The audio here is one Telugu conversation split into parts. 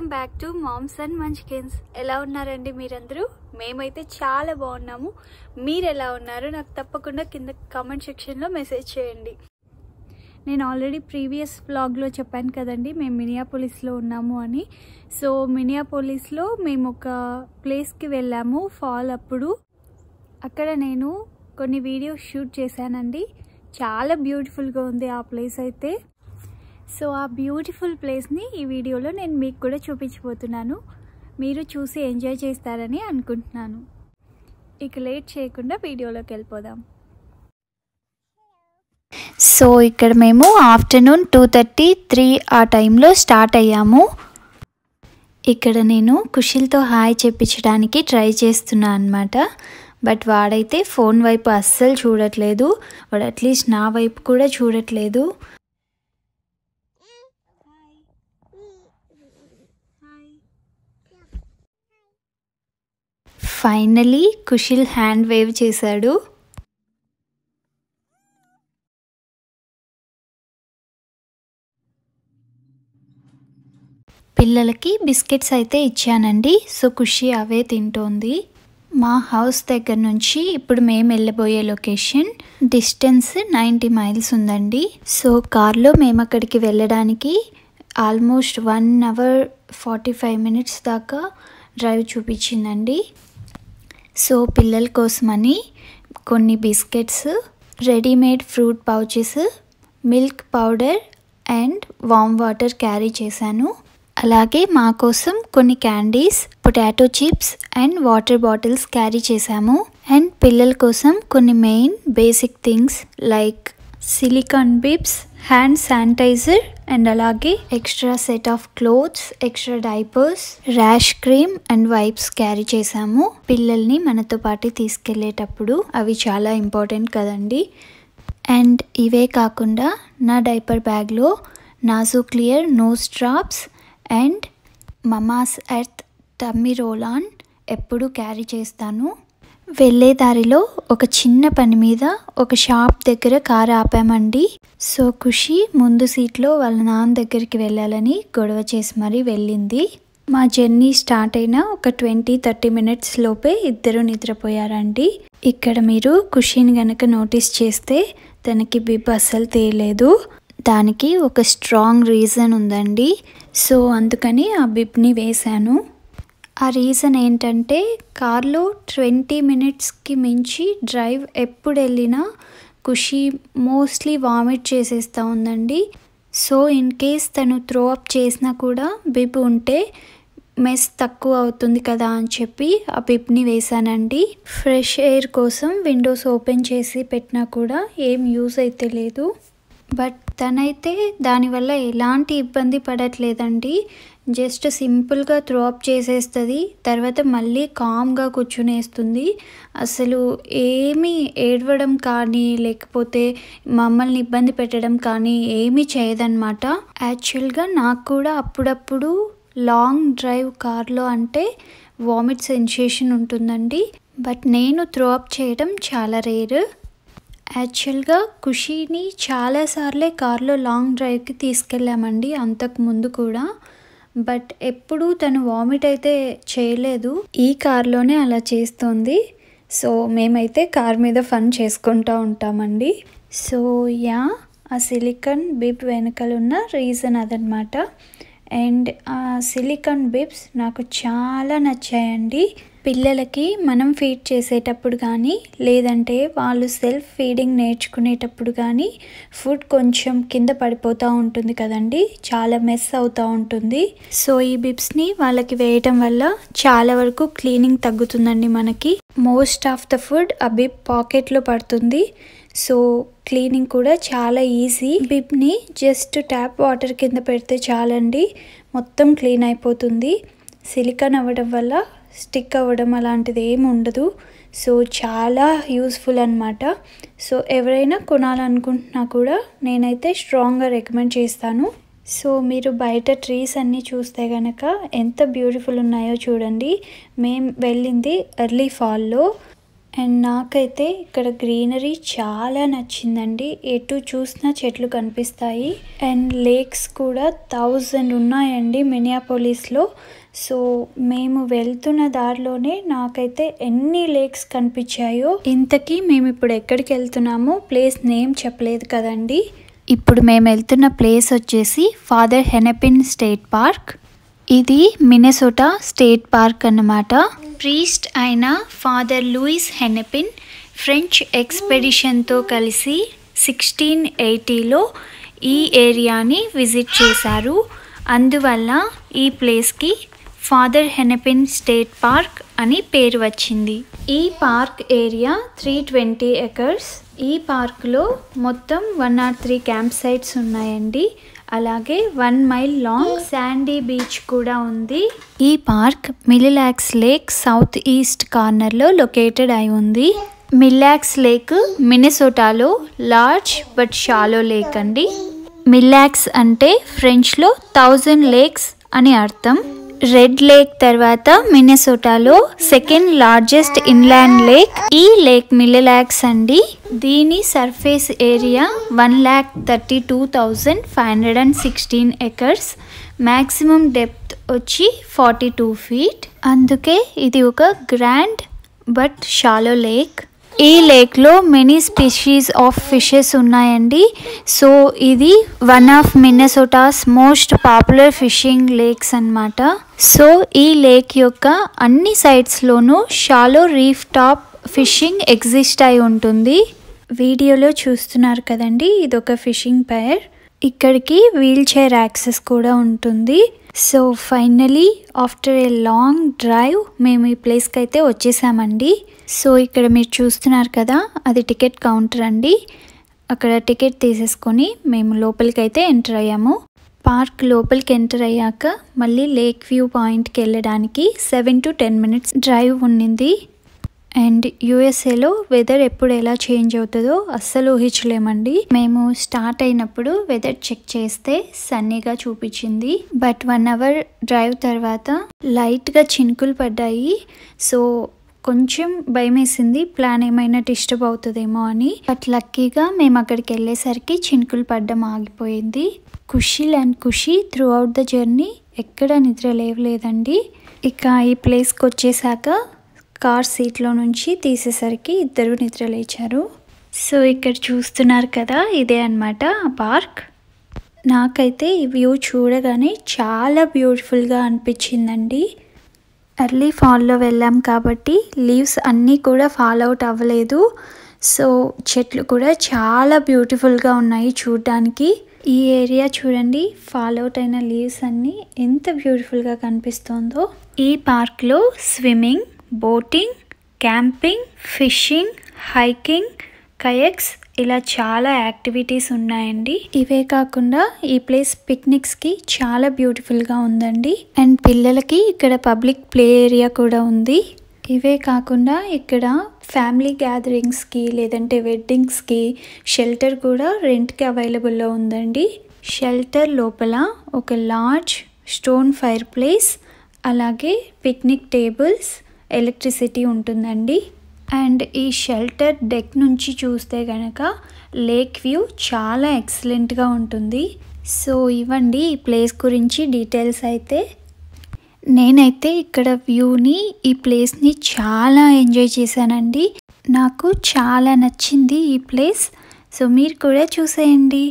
back to moms and munchkins ఎలా ఉన్నారండి మీరందరూ మేమైతే చాలా బాగున్నాము మీరు ఎలా ఉన్నారు నాకు తప్పకుండా కింద కామెంట్ సెక్షన్లో మెసేజ్ చేయండి నేను ఆల్రెడీ ప్రీవియస్ వ్లాగ్లో చెప్పాను కదండి మేము మినియాపోలిస్లో ఉన్నాము అని సో మినియాపోలిస్లో మేము ఒక ప్లేస్కి వెళ్ళాము ఫాల్ అప్పుడు అక్కడ నేను కొన్ని వీడియోస్ షూట్ చేశానండి చాలా బ్యూటిఫుల్గా ఉంది ఆ ప్లేస్ అయితే సో ఆ బ్యూటిఫుల్ ప్లేస్ని ఈ వీడియోలో నేను మీకు కూడా చూపించబోతున్నాను మీరు చూసి ఎంజాయ్ చేస్తారని అనుకుంటున్నాను ఇక లేట్ చేయకుండా వీడియోలోకి వెళ్ళిపోదాం సో ఇక్కడ మేము ఆఫ్టర్నూన్ టూ థర్టీ త్రీ ఆ టైంలో స్టార్ట్ అయ్యాము ఇక్కడ నేను కుషిల్తో హాయ్ చెప్పించడానికి ట్రై చేస్తున్నా అనమాట బట్ వాడైతే ఫోన్ వైపు అస్సలు చూడట్లేదు వాడు అట్లీస్ట్ నా వైపు కూడా చూడట్లేదు ఫైనలీ కుషిల్ హ్యాండ్ వేవ్ చేశాడు పిల్లలకి బిస్కెట్స్ అయితే ఇచ్చానండి సో ఖుషి అవే తింటోంది మా హౌస్ దగ్గర నుంచి ఇప్పుడు మేము వెళ్ళబోయే లొకేషన్ డిస్టెన్స్ నైంటీ మైల్స్ ఉందండి సో కార్లో మేము అక్కడికి వెళ్ళడానికి almost one hour forty five minutes దాకా డ్రైవ్ చూపించిందండి సో పిల్లల కోసమని కొన్ని biscuits readymade fruit pouches milk powder and warm water carry చేశాను అలాగే మా కోసం కొన్ని candies potato chips and water bottles carry చేశాము అండ్ పిల్లల కోసం కొన్ని main basic things like silicone bibs hand sanitizer and అలాగే extra set of clothes extra diapers rash cream and wipes carry చేసాము పిల్లల్ని మనతో పాటు తీసుకెళ్లేటప్పుడు అవి చాలా ఇంపార్టెంట్ కదండి అండ్ ఇవే కాకుండా నా డైపర్ బ్యాగ్లో Nasoclear nose drops and Mamaearth tummy roll on ఎప్పుడు క్యారీ చేస్తాను వెళ్ళే దారిలో ఒక చిన్న పని మీద ఒక షాప్ దగ్గర కారు ఆపామండి సో ఖుషి ముందు సీట్లో వాళ్ళ నాన్న దగ్గరికి వెళ్ళాలని గొడవ చేసి మరీ వెళ్ళింది మా జర్నీ స్టార్ట్ అయిన ఒక ట్వంటీ థర్టీ మినిట్స్ లోపే ఇద్దరు నిద్రపోయారండి ఇక్కడ మీరు ఖుషిని గనక నోటీస్ చేస్తే తనకి బిబ్ అస్సలు తేలేదు దానికి ఒక స్ట్రాంగ్ రీజన్ ఉందండి సో అందుకని ఆ బిబ్ని వేశాను ఆ రీజన్ ఏంటంటే కార్లో ట్వంటీ మినిట్స్కి మించి డ్రైవ్ ఎప్పుడు వెళ్ళినా ఖుషి మోస్ట్లీ వామిట్ చేసేస్తూ ఉందండి సో ఇన్ కేస్ తను త్రో అప్ చేసినా కూడా బిబ్ ఉంటే మెస్ తక్కువ అవుతుంది కదా అని చెప్పి ఆ బిబ్ని వేశానండి ఫ్రెష్ ఎయిర్ కోసం విండోస్ ఓపెన్ చేసి పెట్టినా కూడా ఏం యూజ్ అయితే లేదు బట్ తనైతే దానివల్ల ఎలాంటి ఇబ్బంది పడట్లేదండి జస్ట్ సింపుల్గా త్రో అప్ చేసేస్తుంది తర్వాత మళ్ళీ కామ్గా కూర్చునేస్తుంది అసలు ఏమీ ఏడవడం కానీ లేకపోతే మమ్మల్ని ఇబ్బంది పెట్టడం కానీ ఏమీ చేయదన్నమాట యాక్చువల్గా నాకు కూడా అప్పుడప్పుడు లాంగ్ డ్రైవ్ కార్లో అంటే వామిట్ సెన్సేషన్ ఉంటుందండి బట్ నేను త్రో అప్ చేయడం చాలా రేర్ యాక్చువల్గా ఖుషీని చాలాసార్లే కార్లో లాంగ్ డ్రైవ్కి తీసుకెళ్ళామండి అంతకు ముందు కూడా బట్ ఎప్పుడూ తను వామిట్ అయితే చేయలేదు ఈ కార్లోనే అలా చేస్తుంది సో మేమైతే కార్ మీద ఫన్ చేసుకుంటూ ఉంటామండి సో యా ఆ సిలికాన్ బిబ్ వెనకాల ఉన్న రీజన్ అదనమాట అండ్ ఆ సిలికాన్ బిబ్స్ నాకు చాలా నచ్చాయండి పిల్లలకి మనం ఫీడ్ చేసేటప్పుడు కానీ లేదంటే వాళ్ళు సెల్ఫ్ ఫీడింగ్ నేర్చుకునేటప్పుడు కానీ ఫుడ్ కొంచెం కింద పడిపోతూ ఉంటుంది కదండి చాలా మెస్ అవుతూ ఉంటుంది సో ఈ బిబ్స్ని వాళ్ళకి వేయటం వల్ల చాలా వరకు క్లీనింగ్ తగ్గుతుందండి మనకి మోస్ట్ ఆఫ్ ద ఫుడ్ ఆ బిబ్ పాకెట్లో పడుతుంది సో క్లీనింగ్ కూడా చాలా ఈజీ బిబ్ని జస్ట్ ట్యాప్ వాటర్ కింద పెడితే చాలండి మొత్తం క్లీన్ అయిపోతుంది సిలికాన్ అవ్వడం వల్ల స్టిక్ అవ్వడం అలాంటిది ఏమి ఉండదు సో చాలా యూస్ఫుల్ అనమాట సో ఎవరైనా కొనాలనుకుంటున్నా కూడా నేనైతే స్ట్రాంగ్గా రికమెండ్ చేస్తాను సో మీరు బయట ట్రీస్ అన్నీ చూస్తే కనుక ఎంత బ్యూటిఫుల్ ఉన్నాయో చూడండి మేము వెళ్ళింది ఎర్లీ ఫాల్లో అండ్ నాకైతే ఇక్కడ గ్రీనరీ చాలా నచ్చిందండి ఎటు చూసినా చెట్లు కనిపిస్తాయి అండ్ లేక్స్ కూడా థౌజండ్ ఉన్నాయండి మినియాపోలిస్లో సో మేము వెళ్తున్న దారిలోనే నాకైతే ఎన్ని లేక్స్ కనిపించాయో ఇంతకీ మేము ఇప్పుడు ఎక్కడికి వెళ్తున్నామో ప్లేస్ నేమ్ చెప్పలేదు కదండి ఇప్పుడు మేము వెళ్తున్న ప్లేస్ వచ్చేసి ఫాదర్ హెనపిన్ స్టేట్ పార్క్ ఇది మినెసోటా స్టేట్ పార్క్ అన్నమాట ప్రీస్ట్ అయిన ఫాదర్ లూయిస్ హెనపిన్ ఫ్రెంచ్ ఎక్స్పెడిషన్తో కలిసి సిక్స్టీన్ ఎయిటీలో ఈ ఏరియాని విజిట్ చేశారు అందువల్ల ఈ ప్లేస్కి ఫాదర్ హెనపిన్ స్టేట్ పార్క్ అని పేరు వచ్చింది ఈ park area three twenty acres ఈ పార్క్లో మొత్తం one naught three camp sites ఉన్నాయండి అలాగే one mile long sandy beach కూడా ఉంది ఈ park Mille Lacs lake south east కార్నర్లో లొకేటెడ్ అయి ఉంది మిల్లాక్స్ లేక్ మినిసోటాలో లార్జ్ బట్ షాలో లేక్ అండి మిల్లాక్స్ అంటే ఫ్రెంచ్లో థౌజండ్ లేక్స్ అని అర్థం రెడ్ లేక్ తర్వాత మినెసోటాలో సెకండ్ లార్జెస్ట్ ఇన్లాండ్ లేక్ ఈ లేక్ మిల్లలాక్స్ అండి దీని surface area one lakh thirty two thousand five hundred and sixteen acres maximum depth వచ్చి ఫార్టీ టూ ఫీట్ అందుకే ఇది ఒక గ్రాండ్ బట్ షాలో లేక్ ఈ లేక్లో మెనీ స్పీషీస్ ఆఫ్ ఫిషెస్ ఉన్నాయండి సో ఇది one of Minnesota's most popular fishing lakes అన్నమాట సో ఈ లేక్ యొక్క అన్ని సైడ్స్లోనూ shallow reef top fishing exist అయి ఉంటుంది వీడియోలో చూస్తున్నారు కదండి ఇది ఒక ఫిషింగ్ పైర్ ఇక్కడికి వీల్ చైర్ యాక్సెస్ కూడా ఉంటుంది so finally after a long drive మేము ఈ ప్లేస్కి అయితే వచ్చేసామండి సో ఇక్కడ మీరు చూస్తున్నారు కదా అది టికెట్ కౌంటర్ అండి అక్కడ టికెట్ తీసేసుకొని మేము లోపలికి అయితే ఎంటర్ అయ్యాము పార్క్ లోపలికి ఎంటర్ అయ్యాక మళ్ళీ లేక్ వ్యూ పాయింట్కి వెళ్ళడానికి seven to ten minutes drive ఉండింది అండ్ యూఎస్ఏలో వెదర్ ఎప్పుడు ఎలా చేంజ్ అవుతుందో అస్సలు ఊహించలేమండి మేము స్టార్ట్ అయినప్పుడు వెదర్ చెక్ చేస్తే సన్నీగా చూపించింది బట్ వన్ అవర్ డ్రైవ్ తర్వాత లైట్గా చినుకులు పడ్డాయి సో కొంచెం భయం వేసింది ప్లాన్ ఏమైనా డిస్టర్బ్ అవుతుందేమో అని బట్ లక్కీగా మేము అక్కడికి వెళ్ళేసరికి చినుకులు పడ్డం ఆగిపోయింది Khushi and Khushi throughout the journey ఎక్కడ నిద్ర లేవలేదండి ఇక ఈ ప్లేస్కి వచ్చేసాక కార్ సీట్లో నుంచి తీసేసరికి ఇద్దరు నిద్ర లేచారు సో ఇక్కడ చూస్తున్నారు కదా ఇదే అనమాట ఆ పార్క్ నాకైతే ఈ వ్యూ చూడగానే చాలా బ్యూటిఫుల్గా అనిపించిందండి ఎర్లీ ఫాల్లో వెళ్ళాం కాబట్టి లీవ్స్ అన్నీ కూడా ఫాల్ అవుట్ అవ్వలేదు సో చెట్లు కూడా చాలా బ్యూటిఫుల్గా ఉన్నాయి చూడడానికి ఈ ఏరియా చూడండి ఫాల్ అవుట్ అయిన లీవ్స్ అన్నీ ఎంత బ్యూటిఫుల్గా కనిపిస్తుందో ఈ పార్క్లో swimming boating camping fishing hiking kayaks ఇలా చాలా యాక్టివిటీస్ ఉన్నాయండి ఇవే కాకుండా ఈ ప్లేస్ పిక్నిక్స్కి చాలా బ్యూటిఫుల్గా ఉందండి అండ్ పిల్లలకి ఇక్కడ పబ్లిక్ ప్లే ఏరియా కూడా ఉంది ఇవే కాకుండా ఇక్కడ ఫ్యామిలీ గ్యాదరింగ్స్కి లేదంటే వెడ్డింగ్స్కి షెల్టర్ కూడా రెంట్కి అవైలబుల్లో ఉందండి షెల్టర్ లోపల ఒక లార్జ్ స్టోన్ ఫైర్ ప్లేస్ అలాగే పిక్నిక్ టేబుల్స్ ఎలక్ట్రిసిటీ ఉంటుందండి అండ్ ఈ షెల్టర్ డెక్ నుంచి చూస్తే గనక లేక్ వ్యూ చాలా ఎక్సలెంట్గా ఉంటుంది సో ఇవ్వండి ఈ ప్లేస్ గురించి డీటెయిల్స్ అయితే నేనైతే ఇక్కడ వ్యూని ఈ ప్లేస్ని చాలా ఎంజాయ్ చేశానండి నాకు చాలా నచ్చింది ఈ ప్లేస్ సో మీరు కూడా చూసేయండి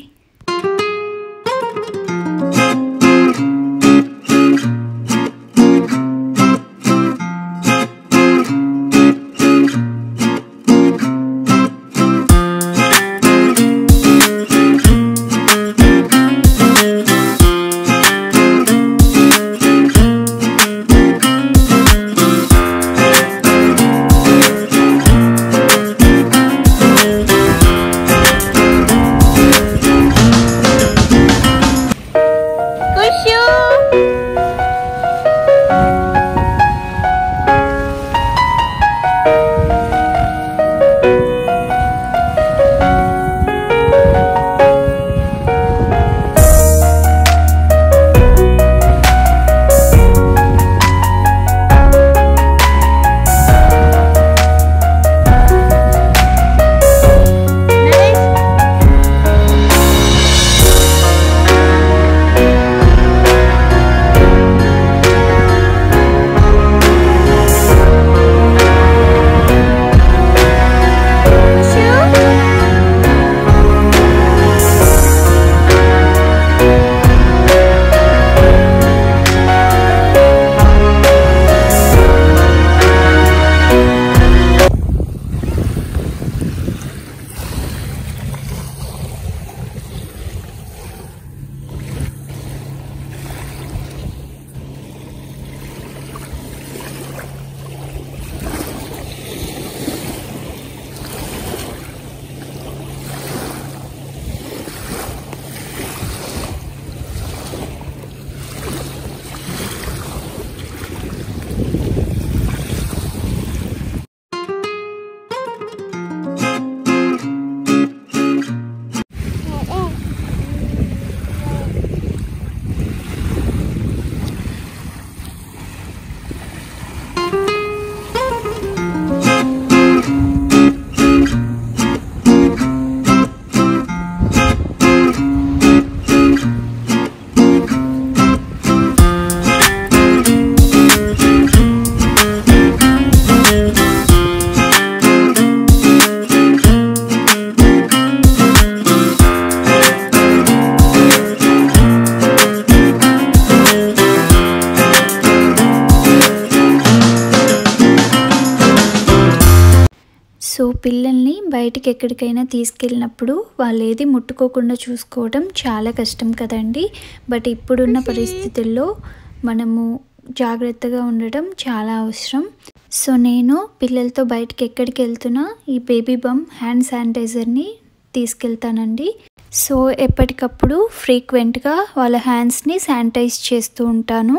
పిల్లల్ని బయటికి ఎక్కడికైనా తీసుకెళ్ళినప్పుడు వాళ్ళు ఏది ముట్టుకోకుండా చూసుకోవడం చాలా కష్టం కదండి బట్ ఇప్పుడున్న పరిస్థితుల్లో మనము జాగ్రత్తగా ఉండడం చాలా అవసరం సో నేను పిల్లలతో బయటికి ఎక్కడికి వెళ్తున్నా ఈ బేబీ బమ్ హ్యాండ్ శానిటైజర్ని తీసుకెళ్తానండి సో ఎప్పటికప్పుడు ఫ్రీక్వెంట్గా వాళ్ళ హ్యాండ్స్ని శానిటైజ్ చేస్తూ ఉంటాను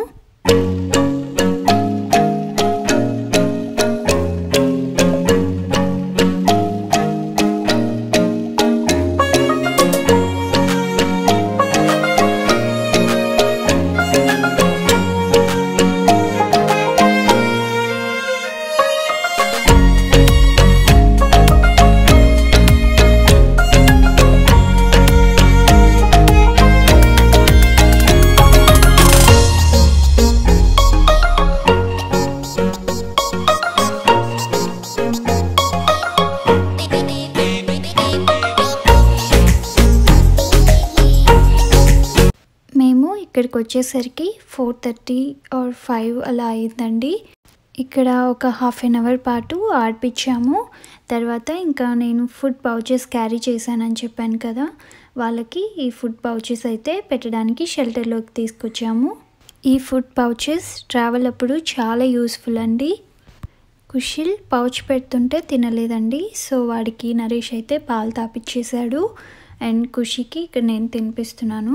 మేము ఇక్కడికి వచ్చేసరికి ఫోర్ థర్టీ ఆర్ ఫైవ్ అలా అయిందండి ఇక్కడ ఒక హాఫ్ అన్ అవర్ పాటు ఆడిపించాము తర్వాత ఇంకా నేను ఫుడ్ పౌచెస్ క్యారీ చేశానని చెప్పాను కదా వాళ్ళకి ఈ ఫుడ్ పౌచెస్ అయితే పెట్టడానికి షెల్టర్లోకి తీసుకొచ్చాము ఈ ఫుడ్ పౌచెస్ ట్రావెల్ అప్పుడు చాలా యూస్ఫుల్ అండి కుషిల్ పౌచ్ పెడుతుంటే తినలేదండి సో వాడికి నరేష్ అయితే పాలు తాపిచ్చేశాడు అండ్ ఖుషికి ఇక్కడ నేను తినిపిస్తున్నాను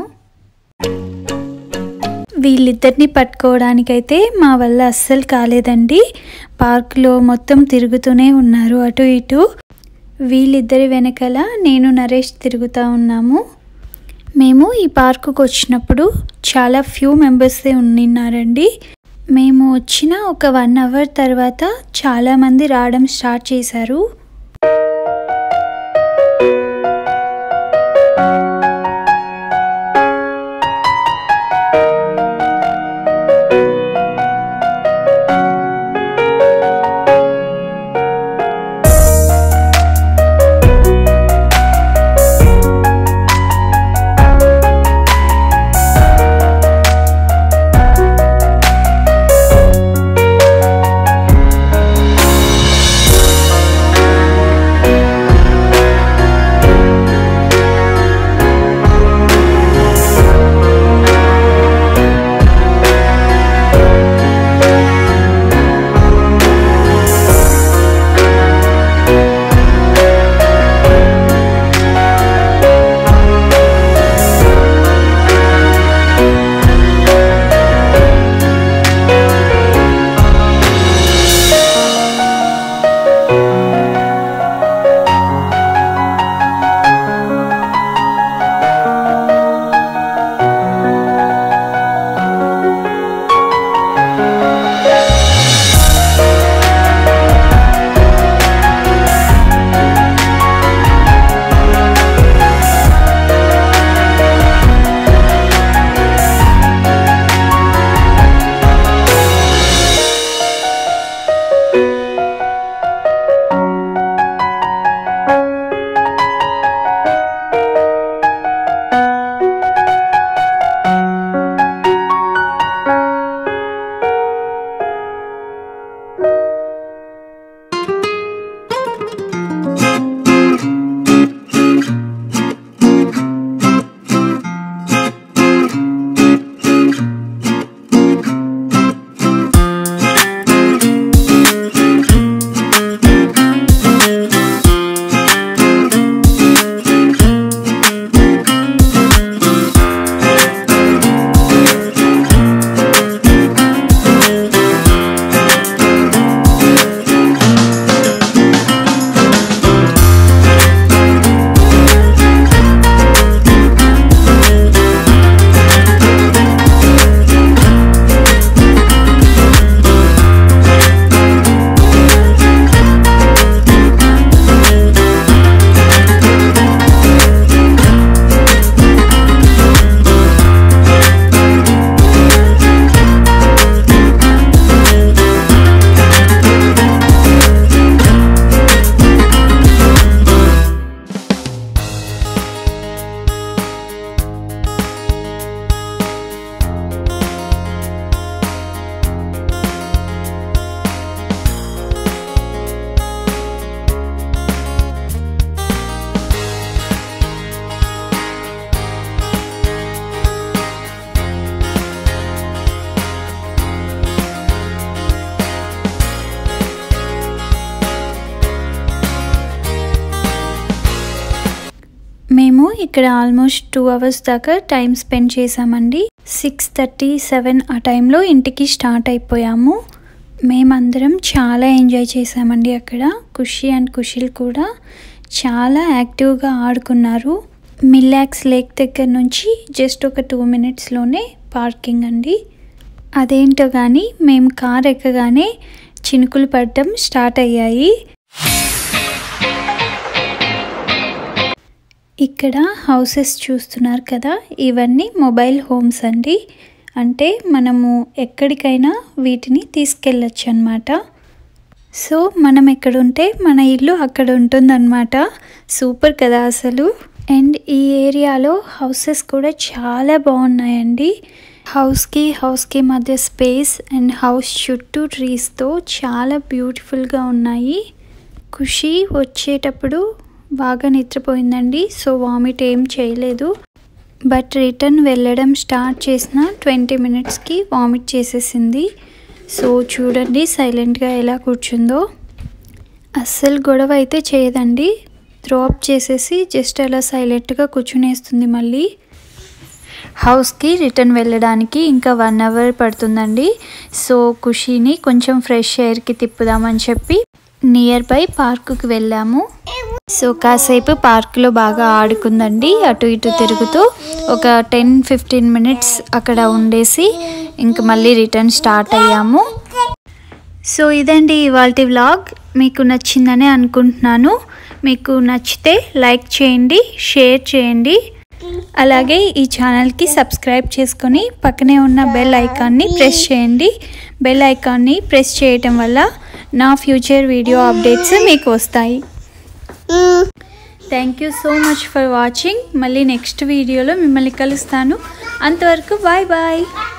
వీళ్ళిద్దరిని పట్టుకోవడానికైతే మా వల్ల అస్సలు కాలేదండి పార్క్లో మొత్తం తిరుగుతూనే ఉన్నారు అటు ఇటు వీళ్ళిద్దరి వెనకాల నేను నరేష్ తిరుగుతూ ఉన్నాము మేము ఈ పార్కుకు వచ్చినప్పుడు చాలా ఫ్యూ మెంబర్సే ఉన్నిన్నారండి మేము వచ్చిన ఒక వన్ అవర్ తర్వాత చాలామంది రావడం స్టార్ట్ చేశారు మేము ఇక్కడ ఆల్మోస్ట్ టూ అవర్స్ దాకా టైం స్పెండ్ చేసామండి సిక్స్ థర్టీ సెవెన్ ఆ టైంలో ఇంటికి స్టార్ట్ అయిపోయాము మేమందరం చాలా ఎంజాయ్ చేసామండి అక్కడ ఖుషి అండ్ కుషిల్ కూడా చాలా యాక్టివ్గా ఆడుకున్నారు మిల్లాక్స్ లేక్ దగ్గర నుంచి జస్ట్ ఒక టూ మినిట్స్లోనే పార్కింగ్ అండి అదేంటో కానీ మేము కార్ ఎక్కగానే చినుకులు పడడం స్టార్ట్ అయ్యాయి ఇక్కడ హౌసెస్ చూస్తున్నారు కదా ఇవన్నీ మొబైల్ హోమ్స్ అండి అంటే మనము ఎక్కడికైనా వీటిని తీసుకెళ్ళచ్చు అనమాట సో మనం ఎక్కడుంటే మన ఇల్లు అక్కడ ఉంటుందన్నమాట సూపర్ కదా అసలు అండ్ ఈ ఏరియాలో హౌసెస్ కూడా చాలా బాగున్నాయండి హౌస్కి హౌస్కి మధ్య స్పేస్ అండ్ హౌస్ చుట్టూ ట్రీస్తో చాలా బ్యూటిఫుల్గా ఉన్నాయి ఖుషి వచ్చేటప్పుడు బాగా నిద్రపోయిందండి సో వామిట్ ఏం చేయలేదు బట్ రిటర్న్ వెళ్ళడం స్టార్ట్ చేసిన ట్వంటీ మినిట్స్కి వామిట్ చేసేసింది సో చూడండి సైలెంట్గా ఎలా కూర్చుందో అస్సలు గొడవ అయితే చేయదండి త్రో అప్ చేసేసి జస్ట్ అలా సైలెంట్గా కూర్చునేస్తుంది మళ్ళీ హౌస్కి రిటర్న్ వెళ్ళడానికి ఇంకా వన్ అవర్ పడుతుందండి సో ఖుషీని కొంచెం ఫ్రెష్ ఎయిర్కి తిప్పుదామని చెప్పి నియర్ బై పార్కుకి వెళ్ళాము సో కాసేపు పార్కులో బాగా ఆడుకుందండి అటు ఇటు తిరుగుతూ ఒక టెన్ ఫిఫ్టీన్ మినిట్స్ అక్కడ ఉండేసి ఇంక మళ్ళీ రిటర్న్ స్టార్ట్ అయ్యాము సో ఇదండి ఇవాళ వ్లాగ్ మీకు నచ్చిందని అనుకుంటున్నాను మీకు నచ్చితే లైక్ చేయండి షేర్ చేయండి అలాగే ఈ ఛానల్కి సబ్స్క్రైబ్ చేసుకొని పక్కనే ఉన్న బెల్ ఐకాన్ని ప్రెస్ చేయండి బెల్ ఐకాన్ని ప్రెస్ చేయటం వల్ల నా ఫ్యూచర్ వీడియో అప్డేట్స్ మీకు వస్తాయి thank you so much for watching మళ్ళీ నెక్స్ట్ వీడియోలో మిమ్మల్ని కలుస్తాను అంతవరకు బాయ్ బాయ్